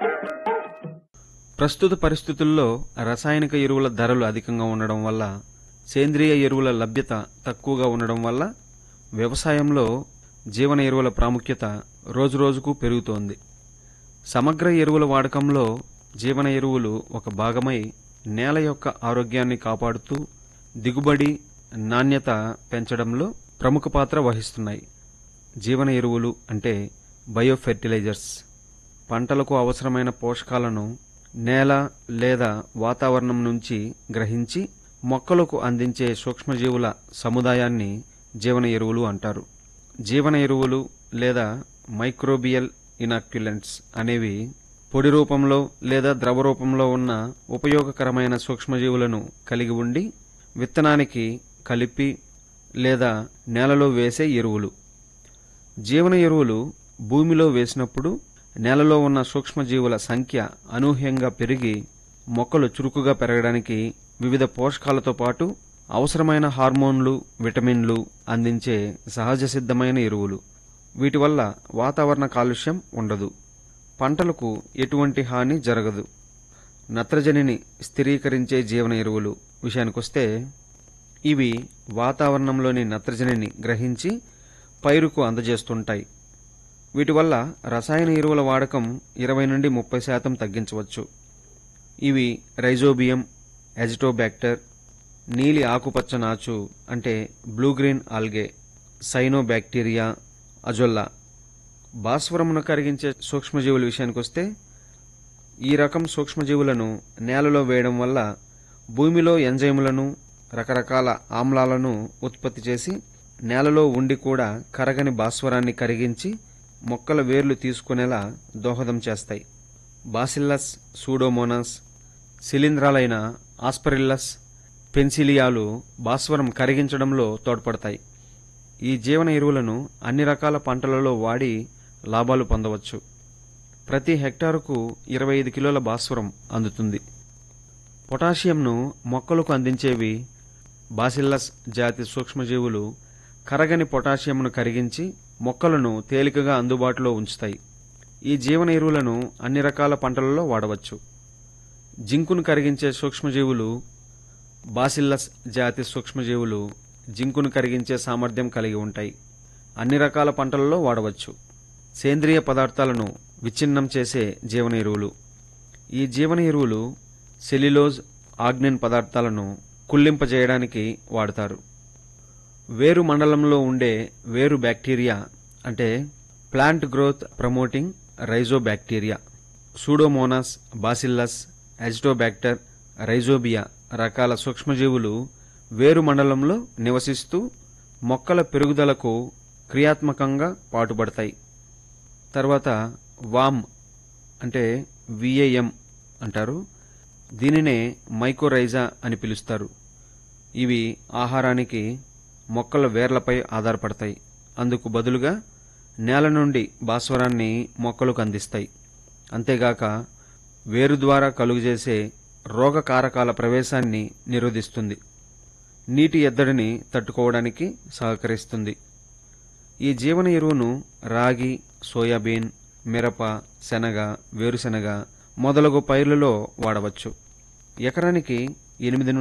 ప్రస్తుత పరిస్థితుల్లో రసాయనిక ఎరువుల ధరలు అధికంగా ఉండడం వల్ల సేంద్రియ ఎరువుల లభ్యత తక్కువగా ఉండడం వల్ల వ్యవసాయంలో జీవన ఎరువుల ప్రాముఖ్యత రోజురోజుకు పెరుగుతోంది సమగ్ర ఎరువుల వాడకంలో జీవన ఎరువులు ఒక భాగమై నేల యొక్క ఆరోగ్యాన్ని కాపాడుతూ దిగుబడి నాణ్యత పెంచడంలో ప్రముఖ పాత్ర వహిస్తున్నాయి జీవన ఎరువులు అంటే బయోఫెర్టిలైజర్స్ పంటలకు అవసరమైన పోషకాలను నేల లేదా వాతావరణం నుంచి గ్రహించి మొక్కలకు అందించే సూక్ష్మజీవుల సముదాయాన్ని జీవన ఎరువులు అంటారు జీవన ఎరువులు లేదా మైక్రోబియల్ ఇనాక్యులెంట్స్ అనేవి పొడి రూపంలో లేదా ద్రవ రూపంలో ఉన్న ఉపయోగకరమైన సూక్ష్మజీవులను కలిగి ఉండి విత్తనానికి కలిపి లేదా నేలలో వేసే ఎరువులు జీవన ఎరువులు భూమిలో వేసినప్పుడు నేలలో ఉన్న సూక్ష్మజీవుల సంఖ్య అనూహ్యంగా పెరిగి మొక్కలు చురుకుగా పెరగడానికి వివిధ పోషకాలతో పాటు అవసరమైన హార్మోన్లు విటమిన్లు అందించే సహజ సిద్ధమైన ఎరువులు వీటి వల్ల వాతావరణ కాలుష్యం ఉండదు పంటలకు ఎటువంటి హాని జరగదు నత్రజనిని స్థిరీకరించే జీవన ఎరువులు విషయానికొస్తే ఇవి వాతావరణంలోని నత్రజనిని గ్రహించి పైరుకు అందజేస్తుంటాయి వీటి వల్ల రసాయన ఎరువుల వాడకం ఇరవై నుండి ముప్పై శాతం తగ్గించవచ్చు ఇవి రైజోబియం ఎజిటోబ్యాక్టర్ నీలి ఆకుపచ్చ నాచు అంటే blue green algae cyanobacteria azolla భాస్వరమును కరిగించే సూక్ష్మజీవుల విషయానికొస్తే ఈ రకం సూక్ష్మజీవులను నేలలో వేయడం వల్ల భూమిలో ఎంజైములను రకరకాల ఆమ్లాలను ఉత్పత్తి చేసి నేలలో ఉండి కూడా కరగని భాస్వరాన్ని కరిగించి మొక్కల వేర్లు తీసుకునేలా దోహదం చేస్తాయి బాసిల్లస్ సూడోమోనాస్ శిలీంధ్రాలైన ఆస్పరిల్లస్ పెన్సిలియాలు భాస్వరం కరిగించడంలో తోడ్పడతాయి ఈ జీవన ఎరువులను అన్ని రకాల పంటలలో వాడి లాభాలు పొందవచ్చు ప్రతి హెక్టారుకు ఇరవై ఐదు కిలోల భాస్వరం అందుతుంది పొటాషియంను మొక్కలకు అందించేవి బాసిల్లస్ జాతి సూక్ష్మజీవులు కరగని పొటాషియంను కరిగించి మొక్కలను తేలికగా అందుబాటులో ఉంచుతాయి ఈ జీవన ఎరువులను అన్ని రకాల పంటలలో వాడవచ్చు జింకును కరిగించే సూక్ష్మజీవులు బాసిల్లస్ జాతి సూక్ష్మజీవులు జింకును కరిగించే సామర్థ్యం కలిగి ఉంటాయి అన్ని రకాల పంటలలో వాడవచ్చు సేంద్రియ పదార్థాలను విచ్ఛిన్నం చేసే జీవన ఎరువులు ఈ జీవన ఎరువులు సెల్యులోజ్ ఆగ్నిన్ పదార్థాలను కుళ్ళింపజేయడానికి వాడతారు వేరు మండలంలో ఉండే వేరు బ్యాక్టీరియా అంటే plant growth promoting rhizobacteria pseudomonas bacillus azotobacter rhizobia రకాల సూక్ష్మజీవులు వేరు మండలంలో నివసిస్తూ మొక్కల పెరుగుదలకు క్రియాత్మకంగా పాటుపడతాయి తర్వాత వామ్ అంటే విఏఎం అంటారు దీనినే మైకోరైజా అని పిలుస్తారు ఇవి ఆహారానికి మొక్కల వేర్లపై ఆధారపడతాయి అందుకు బదులుగా నేల నుండి భాస్వరాన్ని మొక్కలకు అందిస్తాయి అంతేగాక వేరు ద్వారా కలుగజేసే రోగకారకాల ప్రవేశాన్ని నిరోధిస్తుంది నీటి ఎద్దడిని తట్టుకోవడానికి సహకరిస్తుంది ఈ జీవన ఎరువును రాగి సోయాబీన్ మిరప శనగ వేరుశెనగ మొదలగు పైర్లలో వాడవచ్చు ఎకరానికి ఎనిమిది